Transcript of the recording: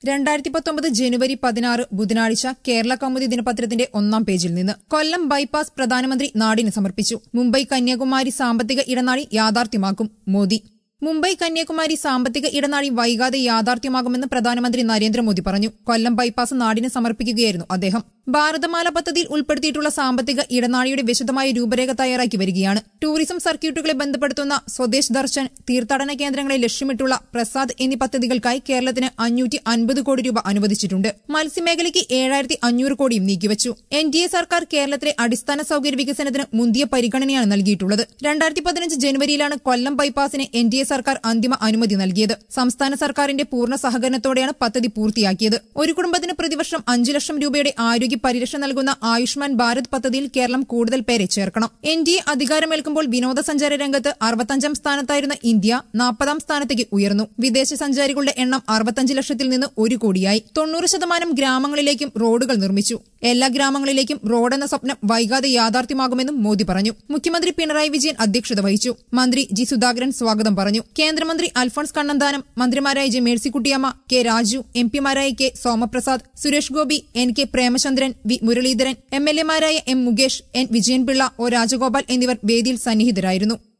രണ്ടായിരത്തി പത്തൊമ്പത് ജനുവരി പതിനാറ് ബുധനാഴ്ച കേരള കൗമുദി ദിനപത്രത്തിന്റെ ഒന്നാം പേജിൽ നിന്ന് കൊല്ലം ബൈപ്പാസ് പ്രധാനമന്ത്രി നാടിന് സമർപ്പിച്ചു മുംബൈ കന്യാകുമാരി സാമ്പത്തിക ഇടനാഴി യാഥാർത്ഥ്യമാക്കും മോദി മുംബൈ കന്യാകുമാരി സാമ്പത്തിക ഇടനാഴി വൈകാതെ യാഥാർത്ഥ്യമാകുമെന്ന് പ്രധാനമന്ത്രി നരേന്ദ്രമോദി പറഞ്ഞു കൊല്ലം ബൈപ്പാസ് നാടിന് സമർപ്പിക്കുകയായിരുന്നു അദ്ദേഹം ഭാരതമാല പദ്ധതിയിൽ ഉൾപ്പെടുത്തിയിട്ടുള്ള സാമ്പത്തിക ഇടനാഴിയുടെ വിശദമായ രൂപരേഖ തയ്യാറാക്കി വരികയാണ് ടൂറിസം സർക്യൂട്ടുകളെ ബന്ധപ്പെടുത്തുന്ന സ്വദേശ് ദർശൻ തീർത്ഥാടന കേന്ദ്രങ്ങളെ ലക്ഷ്യമിട്ടുള്ള പ്രസാദ് എന്നീ പദ്ധതികൾക്കായി കേരളത്തിന് അഞ്ഞൂറ്റി അൻപത് കോടി രൂപ അനുവദിച്ചിട്ടുണ്ട് മത്സ്യമേഖലയ്ക്ക് ഏഴായിരത്തി അഞ്ഞൂറ് കോടിയും നീക്കിവച്ചു എൻ ഡി എ സർക്കാർ കേരളത്തിലെ അടിസ്ഥാന സൌകര്യ വികസനത്തിന് മുന്തിയ പരിഗണനയാണ് നൽകിയിട്ടുള്ളത് രണ്ടായിരത്തി പതിനഞ്ച് ജനുവരിയിലാണ് കൊല്ലം ബൈപ്പാസിന് എൻ ഡി എ സർക്കാർ അന്തിമ അനുമതി നൽകിയത് സംസ്ഥാന സർക്കാരിന്റെ പൂർണ്ണ സഹകരണത്തോടെയാണ് പദ്ധതി പൂർത്തിയാക്കിയത് ഒരു കുടുംബത്തിന് പ്രതിവർഷം അഞ്ചു ലക്ഷം രൂപയുടെ ആരോഗ്യ പരിരക്ഷ നൽകുന്ന ആയുഷ്മാൻ ഭാരത് പദ്ധതിയിൽ കേരളം കൂടുതൽ പേരെ ചേർക്കണം എൻ ഡി എ അധികാരമേൽക്കുമ്പോൾ വിനോദസഞ്ചാര രംഗത്ത് അറുപത്തഞ്ചാം സ്ഥാനത്തായിരുന്ന ഇന്ത്യ നാൽപ്പതാം സ്ഥാനത്തേക്ക് ഉയർന്നു വിദേശ സഞ്ചാരികളുടെ എണ്ണം അറുപത്തഞ്ച് ലക്ഷത്തിൽ നിന്ന് ഒരു കോടിയായി തൊണ്ണൂറ് ശതമാനം ഗ്രാമങ്ങളിലേക്കും റോഡുകൾ നിർമ്മിച്ചു എല്ലാ ഗ്രാമങ്ങളിലേക്കും റോഡെന്ന സ്വപ്നം വൈകാതെ യാഥാർത്ഥ്യമാകുമെന്നും മോദി പറഞ്ഞു മുഖ്യമന്ത്രി പിണറായി വിജയൻ അധ്യക്ഷത വഹിച്ചു മന്ത്രി ജി സുധാകരൻ സ്വാഗതം പറഞ്ഞു കേന്ദ്രമന്ത്രി അൽഫോൺസ് കണ്ണന്താനം മന്ത്രിമാരായ J Mercykuttyamma K Raju M പിമാരായ K Somaprasad Suresh Gopi N K Premachandran V Muraleedharan M L എമാരായ M Mukesh N Vijayanpillai O Rajagopal എന്നിവർ വേദിയിൽ സന്നിഹിതരായിരുന്നു